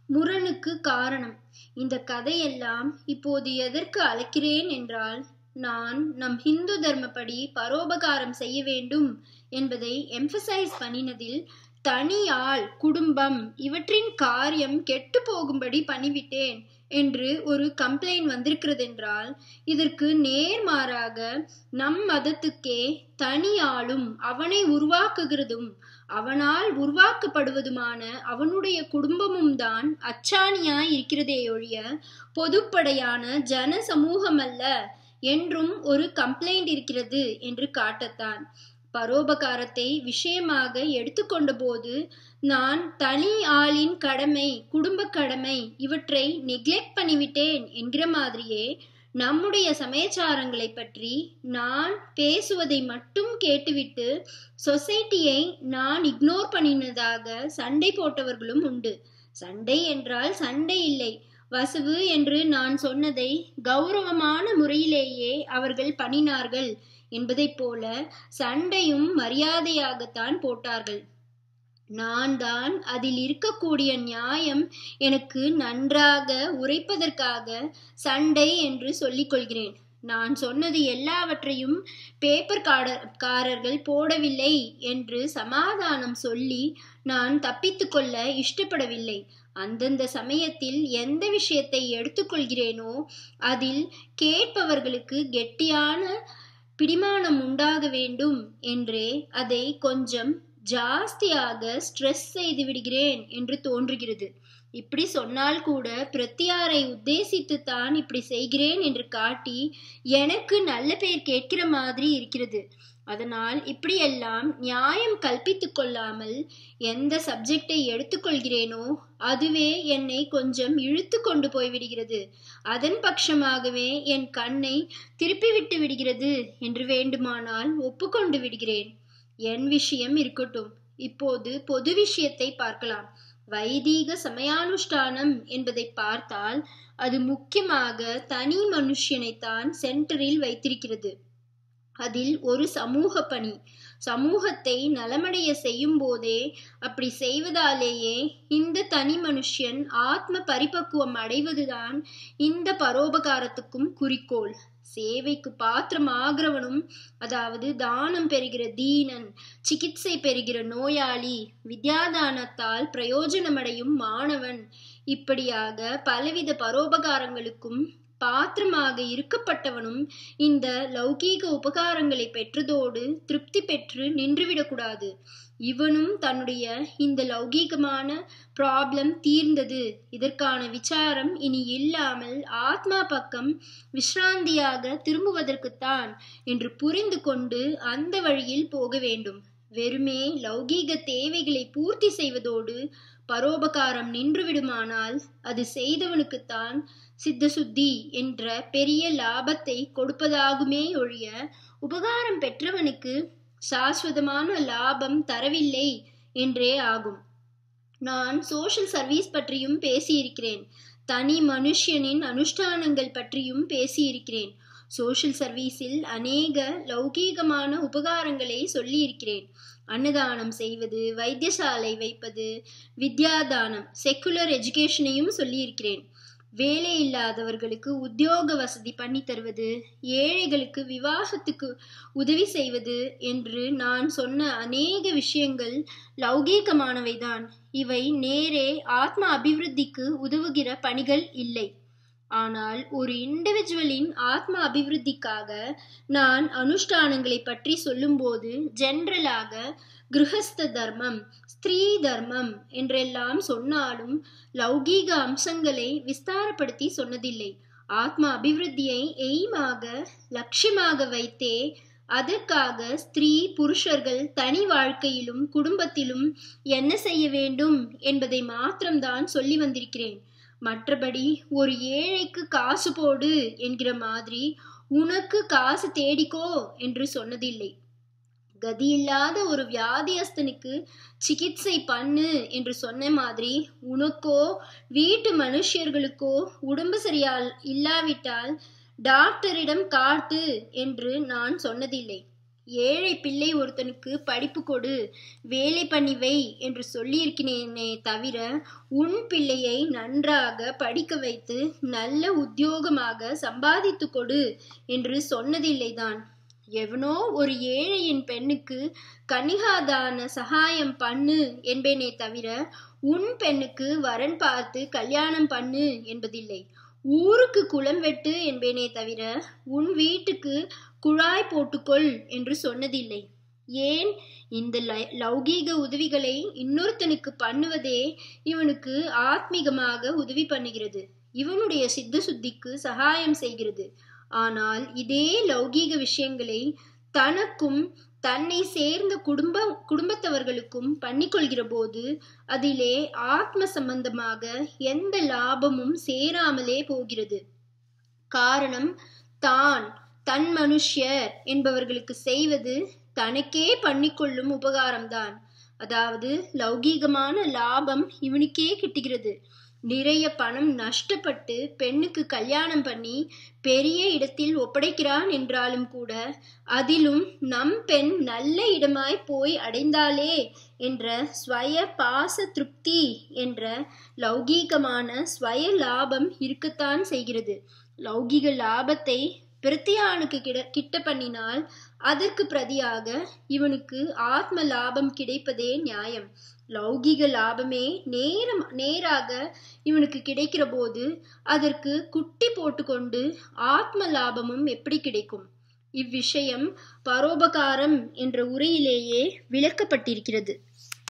முரணுக்கு காரணம் இந்த கதையெல்லாம் இப்போது எதற்கு அழைக்கிறேன் என்றால் நான் நம் ஹிந்து தர்மப்படி பரோபகாரம் செய்ய வேண்டும் என்பதை எம்பசைஸ் பண்ணினதில் தனி ஆள் குடும்பம் இவற்றின் காரியம் கெட்டு போகும்படி பண்ணிவிட்டேன் என்று ஒரு கம்ப்ளைண்ட் வந்திருக்கிறது என்றால் இதற்கு நேர்மாறாக நம் மதத்துக்கே தனி ஆளும் அவனை உருவாக்குகிறதும் அவனால் உருவாக்கப்படுவதுமான அவனுடைய குடும்பமும் தான் அச்சாணியாய் இருக்கிறதே ஒழிய பொதுப்படையான ஜன சமூகம் அல்ல என்றும் ஒரு கம்ப்ளைண்ட் இருக்கிறது என்று காட்டத்தான் பரோபகாரத்தை விஷயமாக எடுத்துக்கொண்ட போது நான் தனி ஆளின் கடமை குடும்ப கடமை இவற்றை நெக்லெக்ட் பண்ணிவிட்டேன் என்கிற மாதிரியே நம்முடைய சமயச்சாரங்களை பற்றி நான் பேசுவதை மட்டும் கேட்டுவிட்டு சொசைட்டியை நான் இக்னோர் பண்ணினதாக சண்டை போட்டவர்களும் உண்டு சண்டை என்றால் சண்டை இல்லை வசுவு என்று நான் சொன்னதை கௌரவமான முறையிலேயே அவர்கள் பண்ணினார்கள் என்பதைப் போல சண்டையும் மரியாதையாகத்தான் போட்டார்கள் நான் தான் அதில் இருக்கக்கூடிய நியாயம் எனக்கு நன்றாக உரைப்பதற்காக சண்டை என்று சொல்லிக் கொள்கிறேன் நான் சொன்னது எல்லாவற்றையும் பேப்பர் காரர்கள் போடவில்லை என்று சமாதானம் சொல்லி நான் தப்பித்து கொள்ள இஷ்டப்படவில்லை அந்தந்த சமயத்தில் எந்த விஷயத்தை எடுத்துக்கொள்கிறேனோ அதில் கேட்பவர்களுக்கு கெட்டியான பிடிமானம் உண்டாக வேண்டும் என்றே அதை கொஞ்சம் ஜாஸ்தியாக ஸ்ட்ரெஸ் செய்து விடுகிறேன் என்று தோன்றுகிறது இப்படி சொன்னால் கூட பிரத்தியாரை உத்தேசித்து தான் இப்படி செய்கிறேன் என்று காட்டி எனக்கு நல்ல பேர் கேட்கிற மாதிரி இருக்கிறது அதனால் இப்படியெல்லாம் நியாயம் கல்பித்து கொள்ளாமல் எந்த சப்ஜெக்டை எடுத்துக்கொள்கிறேனோ அதுவே என்னை கொஞ்சம் இழுத்து கொண்டு போய்விடுகிறது அதன் பட்சமாகவே என் கண்ணை திருப்பிவிட்டு விடுகிறது என்று வேண்டுமானால் ஒப்புக்கொண்டு விடுகிறேன் என் விஷயம் இருக்கட்டும் இப்போது பொது விஷயத்தை பார்க்கலாம் வைதீக சமயானுஷ்டானம் என்பதை பார்த்தால் அது முக்கியமாக தனி மனுஷனைத்தான் சென்டரில் வைத்திருக்கிறது அதில் ஒரு சமூக பணி சமூகத்தை நலமடைய செய்யும் போதே அப்படி செய்வதாலேயே இந்த தனி மனுஷன் ஆத்ம பரிபக்குவம் அடைவதுதான் இந்த பரோபகாரத்துக்கும் குறிக்கோள் சேவைக்கு பாத்திரம் ஆகிறவனும் அதாவது தானம் பெறுகிற தீனன் சிகிச்சை பெறுகிற நோயாளி வித்யாதானத்தால் பிரயோஜனமடையும் மாணவன் இப்படியாக பலவித பரோபகாரங்களுக்கும் பாத்திரமாக இருக்கப்பட்டவனும் இந்த லௌகீக உபகாரங்களை பெற்றதோடு திருப்தி பெற்று நின்றுவிடக்கூடாது இவனும் தன்னுடைய இந்த லௌகீகமான ப்ராப்ளம் தீர்ந்தது இதற்கான விசாரம் இனி இல்லாமல் ஆத்மா பக்கம் விஸ்ராந்தியாக திரும்புவதற்குத்தான் என்று புரிந்து கொண்டு அந்த வழியில் போக வேண்டும் வெறுமே லௌகீக தேவைகளை பூர்த்தி செய்வதோடு பரோபகாரம் நின்றுவிடுமானால் அது செய்தவனுக்குத்தான் சித்த சுத்தி என்ற பெரிய லாபத்தை கொடுப்பதாகுமே ஒழிய உபகாரம் பெற்றவனுக்கு சாஸ்வதமான லாபம் தரவில்லை என்றே ஆகும் நான் சோஷியல் சர்வீஸ் பற்றியும் பேசியிருக்கிறேன் தனி மனுஷனின் அனுஷ்டானங்கள் பற்றியும் பேசியிருக்கிறேன் சோஷியல் சர்வீஸில் அநேக லௌகீகமான உபகாரங்களை சொல்லியிருக்கிறேன் அன்னதானம் செய்வது வைத்தியசாலை வைப்பது வித்யாதானம் செக்குலர் எஜுகேஷனையும் சொல்லியிருக்கிறேன் வேலை இல்லாதவர்களுக்கு உத்தியோக வசதி பண்ணி தருவது ஏழைகளுக்கு விவாகத்துக்கு உதவி செய்வது என்று நான் சொன்ன அநேக விஷயங்கள் லௌகீகமானவைதான் இவை நேரே ஆத்ம அபிவிருத்திக்கு உதவுகிற பணிகள் இல்லை ஆனால் ஒரு இண்டிவிஜுவலின் ஆத்ம அபிவிருத்திக்காக நான் அனுஷ்டானங்களை பற்றி சொல்லும்போது ஜென்ரலாக கிரகஸ்த தர்மம் ஸ்திரீ தர்மம் என்றெல்லாம் சொன்னாலும் லௌகீக அம்சங்களை விஸ்தாரப்படுத்தி சொன்னதில்லை ஆத்ம அபிவிருத்தியை எய்மாக லட்சியமாக வைத்தே அதற்காக ஸ்திரீ புருஷர்கள் தனி வாழ்க்கையிலும் குடும்பத்திலும் என்ன செய்ய வேண்டும் என்பதை மாத்திரம்தான் சொல்லி வந்திருக்கிறேன் மற்றபடி ஒரு ஏழைக்கு காசு போடு என்கிற மாதிரி உனக்கு காசு தேடிக்கோ என்று சொன்னதில்லை கதியில்லாத ஒரு வியாதியஸ்தனுக்கு சிகிச்சை பண்ணு என்று சொன்ன மாதிரி உனக்கோ வீட்டு மனுஷர்களுக்கோ உடம்பு சரியால் இல்லாவிட்டால் டாக்டரிடம் காட்டு என்று நான் சொன்னதில்லை ஏழை பிள்ளை ஒருத்தனுக்கு படிப்பு கொடு வேலை பண்ணி வை என்று சொல்லியிருக்கிறேனே தவிர உன் பிள்ளையை நன்றாக படிக்க வைத்து நல்ல உத்தியோகமாக சம்பாதித்து கொடு என்று சொன்னதில்லைதான் எவனோ ஒரு ஏழையின் பெண்ணுக்கு கன்னிகாதான சகாயம் பண்ணு என்பேனே தவிர உன் பெண்ணுக்கு வரன் பார்த்து கல்யாணம் பண்ணு என்பதில்லை ஊருக்கு குளம் வெட்டு என்பேனே தவிர உன் வீட்டுக்கு குழாய் போட்டுக்கொள் என்று சொன்னதில்லை ஏன் இந்த லௌகீக உதவிகளை இன்னொருத்தனுக்கு பண்ணுவதே இவனுக்கு ஆத்மீகமாக உதவி பண்ணுகிறது இவனுடைய சித்த சுத்திக்கு சகாயம் செய்கிறது ஆனால் இதே லௌகீக விஷயங்களை தனக்கும் தன்னை சேர்ந்த குடும்ப குடும்பத்தவர்களுக்கும் பண்ணிக்கொள்கிற போது அதிலே ஆத்ம சம்பந்தமாக எந்த லாபமும் சேராமலே போகிறது காரணம் தான் தன் மனுஷ்யர் என்பவர்களுக்கு செய்வது தனக்கே பண்ணிக்கொள்ளும் உபகாரம்தான் அதாவது லௌகீகமான லாபம் இவனுக்கே கிட்டுகிறது நிறைய பணம் நஷ்டப்பட்டு பெண்ணுக்கு கல்யாணம் பண்ணி பெரிய இடத்தில் ஒப்படைக்கிறான் என்றாலும் கூட அதிலும் நம் பெண் நல்ல இடமாய் போய் அடைந்தாலே என்ற ஸ்வய பாச திருப்தி என்ற லௌகீகமான ஸ்வய லாபம் இருக்கத்தான் செய்கிறது லௌகீக லாபத்தை பிரத்தியானுக்கு கிட கிட்ட பண்ணினால் அதற்கு பிரதியாக இவனுக்கு ஆத்ம லாபம் கிடைப்பதே நியாயம் லௌகிக லாபமே நேரம் நேராக இவனுக்கு கிடைக்கிற போது அதற்கு குட்டி போட்டுக்கொண்டு ஆத்ம லாபமும் எப்படி கிடைக்கும் இவ்விஷயம் பரோபகாரம் என்ற உரையிலேயே விளக்கப்பட்டிருக்கிறது